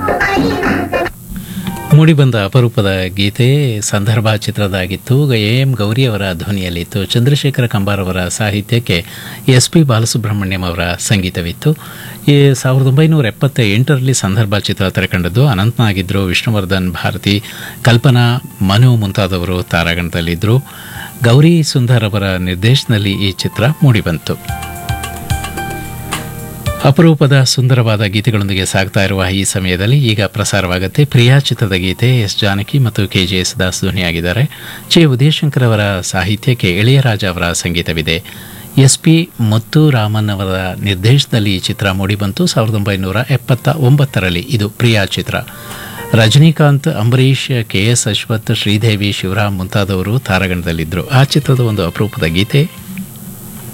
ಮೂಡಿಬಂದ ಅಪರೂಪದ ಗೀತೆ ಸಂದರ್ಭ ಚಿತ್ರದಾಗಿತ್ತು ಎ ಎಂ ಗೌರಿಯವರ ಧ್ವನಿಯಲ್ಲಿತ್ತು ಚಂದ್ರಶೇಖರ ಕಂಬಾರ್ ಅವರ ಸಾಹಿತ್ಯಕ್ಕೆ ಎಸ್ ಪಿ ಬಾಲಸುಬ್ರಹ್ಮಣ್ಯಂ ಅವರ ಸಂಗೀತವಿತ್ತು ಈ ಸಾವಿರದ ಒಂಬೈನೂರ ಎಪ್ಪತ್ತ ಎಂಟರಲ್ಲಿ ಸಂದರ್ಭ ಚಿತ್ರ ತೆರೆಕಂಡದ್ದು ಅನಂತನಾಗಿದ್ದರು ವಿಷ್ಣುವರ್ಧನ್ ಭಾರತಿ ಕಲ್ಪನಾ ಮನು ಮುಂತಾದವರು ತಾರಾಗಣದಲ್ಲಿದ್ದರು ಗೌರಿ ಸುಂದರ್ ಅವರ ನಿರ್ದೇಶನದಲ್ಲಿ ಈ ಚಿತ್ರ ಮೂಡಿಬಂತು ಅಪರೂಪದ ಸುಂದರವಾದ ಗೀತೆಗಳೊಂದಿಗೆ ಸಾಗ್ತಾ ಇರುವ ಈ ಸಮಯದಲ್ಲಿ ಈಗ ಪ್ರಸಾರವಾಗುತ್ತೆ ಪ್ರಿಯಾ ಚಿತ್ರದ ಗೀತೆ ಎಸ್ ಜಾನಕಿ ಮತ್ತು ಕೆ ಜೆ ಎಸ್ ದಾಸ್ ಧ್ವನಿಯಾಗಿದ್ದಾರೆ ಚೆ ಉದಯಶಂಕರ್ ಅವರ ಸಾಹಿತ್ಯಕ್ಕೆ ಇಳೆಯರಾಜ ಅವರ ಸಂಗೀತವಿದೆ ಎಸ್ ಪಿ ಮುತ್ತು ರಾಮನ್ ಅವರ ನಿರ್ದೇಶನದಲ್ಲಿ ಈ ಚಿತ್ರ ಮೂಡಿಬಂತು ಸಾವಿರದ ಒಂಬೈನೂರ ಎಪ್ಪತ್ತ ಒಂಬತ್ತರಲ್ಲಿ ಇದು ಪ್ರಿಯಾ ಚಿತ್ರ ರಜನಿಕಾಂತ್ ಅಂಬರೀಷ್ ಕೆ ಎಸ್ ಅಶ್ವಥ್ ಶ್ರೀದೇವಿ ಶಿವರಾಮ್ ಮುಂತಾದವರು ತಾರಾಗಣದಲ್ಲಿದ್ದರು ಆ ಚಿತ್ರದ ಒಂದು ಅಪರೂಪದ ಗೀತೆ